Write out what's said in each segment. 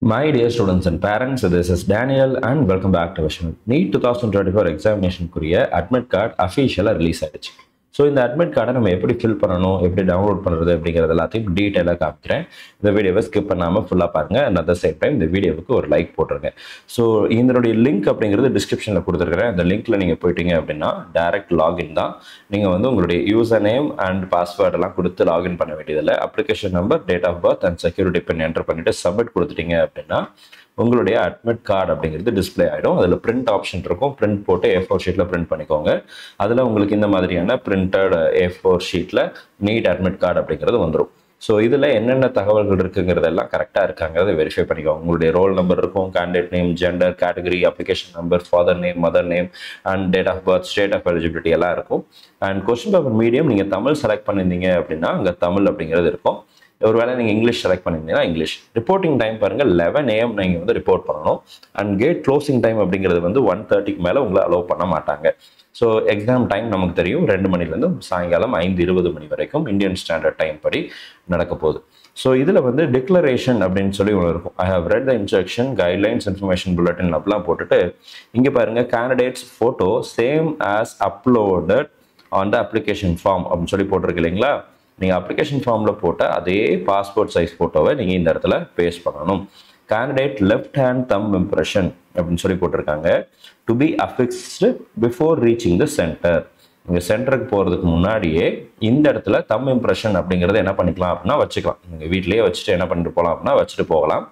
My dear students and parents, this is Daniel and welcome back to Vision. NEET 2024 எக்ஸாமினேஷனுக்குரிய admit card அஃபீஷியலாக release ஆயிடுச்சு so இந்த admit கார்டை நம்ம எப்படி ஃபில் பண்ணணும் எப்படி டவுன்லோட் பண்ணுறது அப்படிங்கிறது எல்லாத்தையும் டீட்டெயிலாக காமிக்கிறேன் இந்த வீடியோவை ஸ்கிப் பண்ணாமல் ஃபுல்லாக பாருங்கள் and at the same time இந்த வீடியோவுக்கு ஒரு லைக் போட்டுருங்க ஸோ இதனுடைய லிங்க் அப்படிங்கிறது டிஸ்கிரிப்ஷனில் கொடுத்துருக்கிறேன் அந்த லிங்க்கில் நீங்கள் போயிட்டீங்க அப்படின்னா டேரக்ட் லாகின் தான் நீங்கள் வந்து உங்களுடைய யூசர் நேம் அண்ட் பாஸ்வேர்ட் எல்லாம் கொடுத்து லாகின் பண்ண வேண்டியதில்லை application number date of birth and security pin enter பண்ணிட்டு சப்மிட் கொடுத்துட்டீங்க அப்படின்னா உங்களுடைய அட்மிட் கார்டு அப்படிங்கிறது டிஸ்பிளே ஆகிடும் அதில் பிரிண்ட் ஆப்ஷன் இருக்கும் பிரிண்ட் போட்டு ஏ ஃபோர் ஷீட்டில் பிரிண்ட் பண்ணிக்கோங்க அதில் உங்களுக்கு இந்த மாதிரியான பிரிண்டட் ஏ ஃபோர் ஷீட்டில் நீட் அட்மிட் கார்டு அப்படிங்கிறது வந்துடும் ஸோ இதில் என்னென்ன தகவல்கள் இருக்குங்கிறதெல்லாம் கரெக்டாக இருக்காங்கிறத வெரிஃபை பண்ணிக்கோங்க உங்களுடைய ரோல் நம்பர் இருக்கும் candidate name gender category application number father name mother name and date of birth state of eligibility எல்லாம் இருக்கும் அண்ட் கொஸ்டின் பேப்பர் மீடியம் நீங்கள் தமிழ் செலக்ட் பண்ணியிருந்தீங்க அப்படின்னா அங்கே தமிழ் அப்படிங்கிறது இருக்கும் ஒருவேளை நீங்கள் இங்கிலீஷ் செலக்ட் பண்ணியிருந்தீங்கன்னா இங்கிலீஷ் ரிப்போர்ட்டிங் டைம் பாருங்கள் லெவன் ஏஎம் நீங்கள் வந்து ரிப்போர்ட் பண்ணணும் அண்ட் கேட் க்ளோசிங் டைம் அப்படிங்கிறது வந்து ஒன் தேர்ட்டிக்கு மேலே உங்களை அலோவ் பண்ண மாட்டாங்க ஸோ எக்ஸாம் டைம் நமக்கு தெரியும் ரெண்டு மணிலேருந்து சாயங்காலம் ஐந்து இருபது மணி வரைக்கும் இந்தியன் ஸ்டாண்டர்ட் டைம் படி நடக்க போகுது ஸோ இதில் வந்து டிக்ளரேஷன் அப்படின்னு சொல்லி ஒன்று இருக்கும் I have read the instruction guidelines information bulletin அப்படிலாம் போட்டுட்டு இங்கே பாருங்கள் candidates photo same as uploaded on the application form அப்படின்னு சொல்லி போட்டிருக்கு இல்லைங்களா நீங்கள் அப்ளிகேஷன் ஃபார்மில் போட்ட அதே பாஸ்போர்ட் சைஸ் ஃபோட்டோவை நீங்கள் இந்த இடத்துல பேஸ்ட் பண்ணணும் candidate left hand thumb impression அப்படின்னு சொல்லி போட்டிருக்காங்க to be affixed before reaching the centre நீங்கள் சென்டருக்கு போகிறதுக்கு முன்னாடியே இந்த இடத்துல தம் இம்ப்ரெஷன் அப்படிங்கிறத என்ன பண்ணிக்கலாம் அப்படின்னா வச்சுக்கலாம் நீங்கள் வீட்லேயே வச்சுட்டு என்ன பண்ணிட்டு போகலாம் அப்படின்னா வச்சுட்டு போகலாம்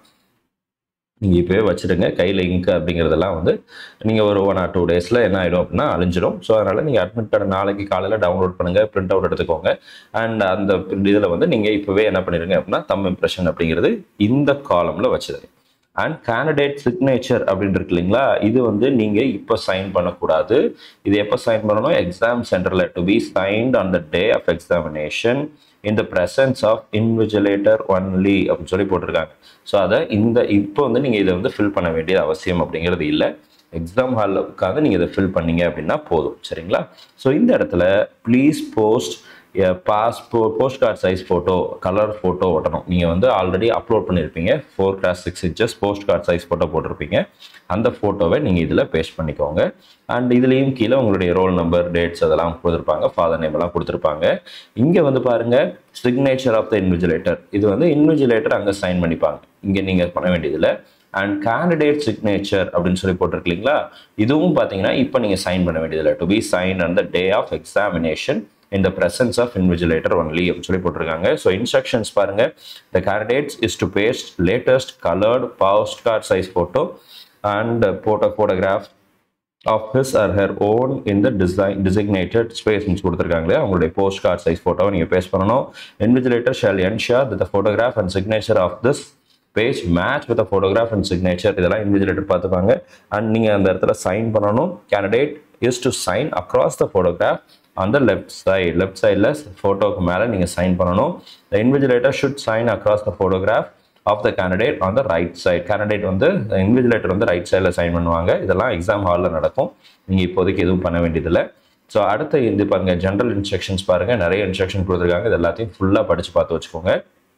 நீங்கள் இப்போவே வச்சுடுங்க கையில் இங்க் அப்படிங்கிறதெல்லாம் வந்து நீங்கள் ஒரு ஒன் ஆர் டூ டேஸில் என்ன ஆகிடும் அப்படின்னா அழிஞ்சிடும் ஸோ அதனால் நீங்கள் அட்மிட் கார்டு நாளைக்கு காலையில் டவுன்லோட் பண்ணுங்கள் பிரிண்ட் அவுட் எடுத்துக்கோங்க அண்ட் அந்த இதில் வந்து நீங்கள் இப்போவே என்ன பண்ணிடுங்க அப்படின்னா தம் இம்ப்ரெஷன் அப்படிங்கிறது இந்த காலமில் வச்சுடுங்க அண்ட் கேண்டிடேட் சிக்னேச்சர் அப்படின்னு இருக்கு இல்லைங்களா இது வந்து நீங்கள் இப்போ சைன் பண்ணக்கூடாது இது எப்போ சைன் பண்ணணும் எக்ஸாம் சென்டரில் to be signed on the day of examination in the presence of invigilator only அப்படின்னு சொல்லி போட்டிருக்காங்க ஸோ அதை இந்த இப்போ வந்து நீங்கள் இதை வந்து ஃபில் பண்ண வேண்டியது அவசியம் அப்படிங்கிறது இல்லை எக்ஸாம் ஹாலில் உட்காந்து நீங்கள் இதை ஃபில் பண்ணீங்க அப்படின்னா போதும் சரிங்களா ஸோ இந்த இடத்துல please post passport post card size photo colour photo ஒட்டணும் நீங்கள் வந்து ஆல்ரெடி அப்லோட் பண்ணியிருப்பீங்க four class six inches post card size photo போட்டிருப்பீங்க அந்த ஃபோட்டோவை நீங்கள் இதில் பேஸ்ட் பண்ணிக்கோங்க அண்ட் இதுலேயும் கீழே உங்களுடைய ரோல் நம்பர் டேட்ஸ் அதெல்லாம் கொடுத்துருப்பாங்க ஃபாதர் நேம் எல்லாம் கொடுத்துருப்பாங்க இங்கே வந்து பாருங்கள் சிக்னேச்சர் ஆஃப் த இன்விஜுலேட்டர் இது வந்து இன்விஜுலேட்டர் அங்கே சைன் பண்ணிப்பாங்க இங்கே நீங்கள் பண்ண வேண்டியதில்லை அண்ட் கேண்டிடேட் சிக்னேச்சர் அப்படின்னு சொல்லி போட்டிருக்கீங்களா இதுவும் பார்த்தீங்கன்னா இப்போ நீங்கள் சைன் பண்ண வேண்டியதில்லை to be sign on the day of examination in the presence of invigilator only அப்படின்னு சொல்லி போட்டிருக்காங்க ஸோ இன்ஸ்ட்ரக்ஷன்ஸ் பாருங்க the candidates is to paste latest coloured post card size photo and photo photograph of his or her own in the design designated space கொடுத்துருக்காங்களே அவங்களுடைய post card size ஃபோட்டோவை நீங்கள் paste பண்ணணும் invigilator shall ensure the photograph and signature of this page match with photograph and signature இதெல்லாம் invigilator பார்த்துப்பாங்க and நீங்கள் அந்த இடத்துல சைன் பண்ணணும் candidate is to sign across the photograph அந்த லெஃப்ட் சைடு லெஃப்ட் சைடில் ஃபோட்டோக்கு மேலே நீங்கள் சைன் பண்ணணும் the invigilator should sign across the photograph of the candidate on the right side candidate வந்து இன்விஜுலேட்டர் வந்து ரைட் சைடில் சைன் பண்ணுவாங்க இதெல்லாம் எக்ஸாம் ஹாலில் நடக்கும் நீங்கள் இப்போதைக்கு எதுவும் பண்ண வேண்டியதில்லை ஸோ அடுத்த இது பாருங்கள் ஜென்ரல் இன்ஸ்ட்ரக்ஷன்ஸ் பாருங்கள் நிறைய இன்ஸ்ட்ரக்ஷன் கொடுத்துருக்காங்க இது எல்லாத்தையும் ஃபுல்லாக படித்து பார்த்து வச்சுக்கோங்க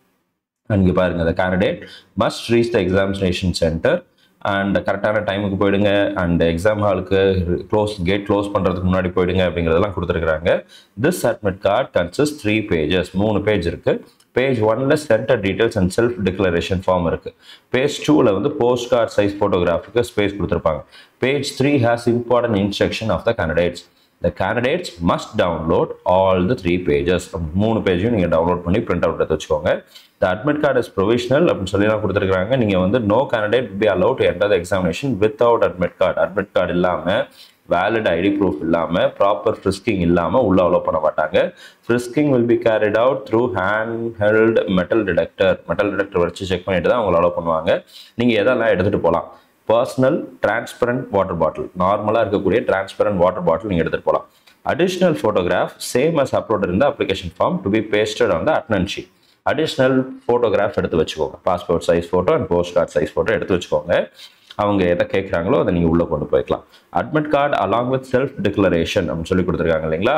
அங்கே பாருங்கள் the candidate must reach the examination centre and கரெக்டான டைமுக்கு போயிடுங்க அண்ட் எக்ஸாம் ஹாலுக்கு க்ளோஸ் கேட் க்ளோஸ் பண்ணுறதுக்கு முன்னாடி போயிடுங்க அப்படிங்கிறதெல்லாம் கொடுத்துருக்குறாங்க this admit card consist three pages மூணு பேஜ் இருக்குது பேஜ் ஒன்ல centre details and self declaration form இருக்கு பேஜ் டூவில் வந்து போஸ்ட் கார்டு சைஸ் ஃபோட்டோகிராஃபுக்கு ஸ்பேஸ் கொடுத்துருப்பாங்க page three has important instruction of the candidates the candidates must download all the three pages மூணு பேஜையும் நீங்கள் டவுன்லோட் பண்ணி பிரிண்ட் அவுட் எடுத்து வச்சுக்கோங்க the admit card is provisional அப்படின்னு சொல்லி தான் கொடுத்துருக்காங்க நீங்கள் வந்து no candidate be allowed to enter the examination without admit card admit card இல்லாமல் வேலிட் ஐடி ப்ரூஃப் இல்லாமல் ப்ராப்பர் ஃப்ரிஸ்கிங் இல்லாமல் உள்ளே அலோவ் பண்ண மாட்டாங்க frisking will be carried out through hand held metal detector metal detector வச்சு check பண்ணிட்டு தான் அவங்களை அலோவ் பண்ணுவாங்க நீங்கள் எதெல்லாம் எடுத்துகிட்டு போகலாம் பர்சனல் டிரான்ஸ்பரண்ட் வாட்டர் பாட்டில் நார்மலாக இருக்கக்கூடிய டிரான்ஸ்பரண்ட் வாட்டர் பாட்டில் நீங்கள் எடுத்துகிட்டு போகலாம் additional photograph same as upload இந்த application form to be pasted on the அட்னன் ஷீட் அடிஷ்னல் ஃபோட்டோகிராஃப் எடுத்து வச்சுக்கோங்க passport size photo and post card size photo எடுத்து வச்சுக்கோங்க அவங்க எதை கேட்குறாங்களோ அதை நீங்கள் உள்ளே கொண்டு போய்க்கலாம் admit card along with self declaration அப்படின்னு சொல்லி கொடுத்துருக்காங்க இல்லைங்களா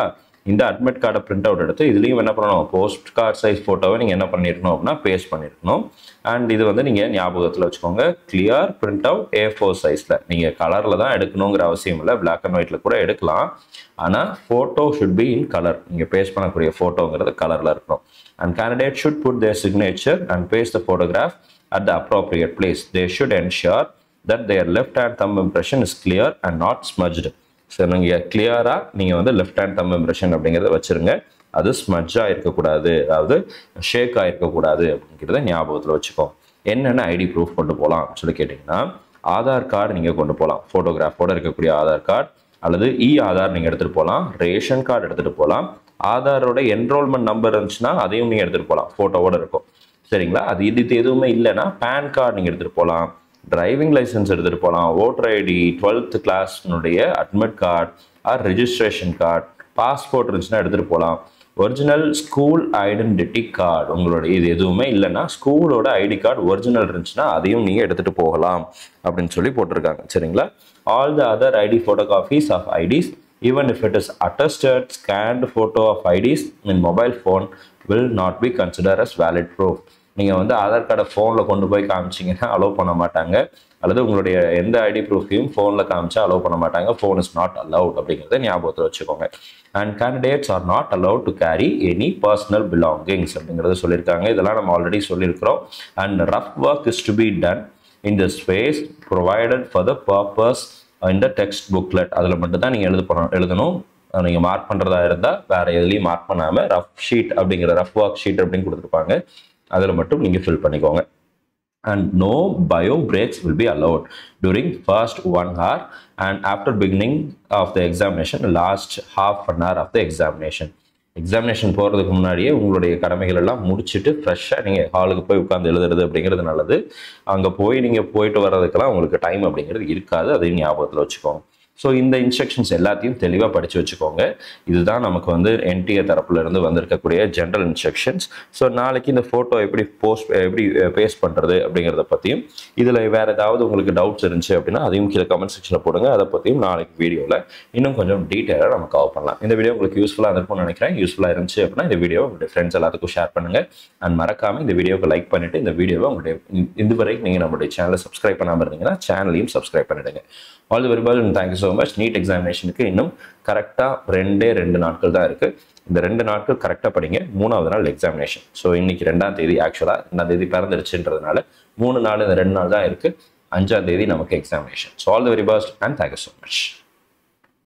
இந்த அட்மிட் கார்டை பிரிண்ட் அவுட் எடுத்து இதுலேயும் என்ன பண்ணணும் போஸ்ட் கார்டு சைஸ் ஃபோட்டோவை நீங்கள் என்ன பண்ணியிருக்கணும் அப்படின்னா பேஸ்ட் பண்ணியிருக்கணும் அண்ட் இது வந்து நீங்கள் ஞாபகத்தில் வச்சுக்கோங்க clear print out A four சைஸில் நீங்கள் கலரில் தான் எடுக்கணுங்கிற அவசியம் இல்லை பிளாக் அண்ட் ஒயிட்டில் கூட எடுக்கலாம் ஆனால் photo should be in colour நீங்கள் பேஸ்ட் பண்ணக்கூடிய ஃபோட்டோங்கிறது கலரில் இருக்கணும் and candidate should put their signature and paste the photograph at the appropriate place they should ensure that their left hand thumb impression is clear and not smudged so நீங்கள் கிளியராக நீங்கள் வந்து left hand thumb impression அப்படிங்கிறத வச்சுருங்க அது ஸ்மஜ்ஜாக இருக்கக்கூடாது அதாவது ஷேக் ஆகிருக்கக்கூடாது அப்படிங்கிறத ஞாபகத்தில் வச்சுக்கோ என்னென்ன ஐடி ப்ரூஃப் கொண்டு போகலாம் சொல்லி கேட்டிங்கன்னா ஆதார் கார்டு நீங்கள் கொண்டு போகலாம் ஃபோட்டோகிராஃபோட இருக்கக்கூடிய ஆதார் கார்டு அல்லது இ ஆதார் நீங்கள் எடுத்துகிட்டு போகலாம் ரேஷன் கார்டு எடுத்துகிட்டு போகலாம் ஆதாரோட என்ரோல்மெண்ட் நம்பர் இருந்துச்சுன்னா அதையும் நீங்கள் எடுத்துகிட்டு போகலாம் ஃபோட்டோவோட இருக்கும் சரிங்களா அது இது இது எதுவுமே இல்லைன்னா பேன் கார்டு நீங்கள் எடுத்துகிட்டு போகலாம் டிரைவிங் லைசன்ஸ் எடுத்துகிட்டு போகலாம் ஓட்டர் ஐடி டுவெல்த் கிளாஸ்னுடைய admit card or registration card passport இருந்துச்சுன்னா எடுத்துகிட்டு போகலாம் ஒரிஜினல் ஸ்கூல் ஐடென்டிட்டி கார்டு உங்களுடைய இது எதுவுமே இல்லைன்னா ஸ்கூலோட ஐடி கார்டு ஒரிஜினல் இருந்துச்சுன்னா அதையும் நீங்கள் எடுத்துகிட்டு போகலாம் அப்படின்னு சொல்லி போட்டிருக்காங்க சரிங்களா all the other ID photo copies of IDs even if it is attested scanned photo of IDs in mobile phone will not be consider as valid proof நீங்கள் வந்து ஆதார் கார்டை ஃபோனில் கொண்டு போய் காமிச்சிங்கன்னா அலோவ் பண்ண மாட்டாங்க அல்லது உங்களுடைய எந்த ஐடி ப்ரூஃபையும் ஃபோனில் காமிச்சா அலோவ் பண்ண மாட்டாங்க ஃபோன் இஸ் நாட் அலவுட் அப்படிங்கிறத ஞாபகத்தில் வச்சுக்கோங்க and candidates are not allowed to carry any personal belongings அப்படிங்கிறத சொல்லியிருக்காங்க இதெல்லாம் நம்ம ஆல்ரெடி சொல்லியிருக்கிறோம் and rough work is to be done in the space provided for the purpose இந்த டெக்ஸ்ட் புக்லெட் அதில் மட்டும் தான் நீங்கள் எழுத போகணும் எழுதணும் நீங்கள் மார்க் பண்ணுறதா இருந்தால் வேறு எதுலேயும் மார்க் பண்ணாமல் ரஃப் ஷீட் அப்படிங்கிற ரஃப் ஒர்க் ஷீட் அப்படின்னு கொடுத்துருப்பாங்க அதில் மட்டும் நீங்கள் ஃபில் பண்ணிக்கோங்க and no bio breaks will be allowed during first one hour and after beginning of the examination last half an hour of the examination examination போகிறதுக்கு முன்னாடியே உங்களுடைய கடமைகள் எல்லாம் முடிச்சுட்டு ஃப்ரெஷ்ஷாக நீங்கள் ஹாலுக்கு போய் உட்காந்து எழுதுறது அப்படிங்கிறது நல்லது அங்கே போய் நீங்கள் போயிட்டு வர்றதுக்கெல்லாம் உங்களுக்கு டைம் அப்படிங்கிறது இருக்காது அதையும் ஞாபகத்தில் வச்சுக்கோங்க ஸோ இந்த இன்ஸ்ட்ரக்ஷன்ஸ் எல்லாத்தையும் தெளிவாக படித்து வச்சுக்கோங்க இதுதான் நமக்கு வந்து என்டிஏ தரப்புல இருந்து வந்திருக்கக்கூடிய ஜென்ரல் இன்ஸ்ட்ரக்ஷன்ஸ் ஸோ நாளைக்கு இந்த ஃபோட்டோ எப்படி போஸ்ட் எப்படி பேஸ்ட் பண்ணுறது அப்படிங்கிறத பற்றியும் இதில் வேறு ஏதாவது உங்களுக்கு டவுட்ஸ் இருந்துச்சு அப்படின்னா அதையும் கீழே கமெண்ட் செக்ஷனில் போடுங்க அதை பற்றியும் நாளைக்கு வீடியோவில் இன்னும் கொஞ்சம் டீட்டெயிலாக நம்ம கவர் பண்ணலாம் இந்த வீடியோ உங்களுக்கு யூஸ்ஃபுல்லாக இருந்திருக்கும்னு நினைக்கிறேன் யூஸ்ஃபுல்லாக இருந்துச்சு அப்படின்னா இந்த வீடியோ உங்களுடைய ஃப்ரெண்ட்ஸ் எல்லாத்துக்கும் ஷேர் பண்ணுங்கள் அண்ட் மறக்காமல் இந்த வீடியோக்கு லைக் பண்ணிவிட்டு இந்த வீடியோவை உங்களுடைய இதுவரைக்கும் நீங்கள் நம்மளுடைய சேனலை சப்ஸ்கிரைப் பண்ணாமல் இருந்தீங்கன்னா சேனலையும் சப்ஸ்கிரைப் பண்ணிடுங்க all the very well thank you so much NEET எக்ஸாமினேஷனுக்கு இன்னும் கரெக்டாக ரெண்டே ரெண்டு நாட்கள் தான் இருக்குது இந்த ரெண்டு நாட்கள் கரெக்டாக படிங்க மூணாவது நாள் எக்ஸாமினேஷன் ஸோ இன்னைக்கு ரெண்டாம் தேதி ஆக்சுவலாக ரெண்டாம் தேதி பிறந்துருச்சுன்றதுனால மூணு நாள் இந்த ரெண்டு நாள் தான் இருக்குது அஞ்சாம் தேதி நமக்கு examination so all the very best and thank you so much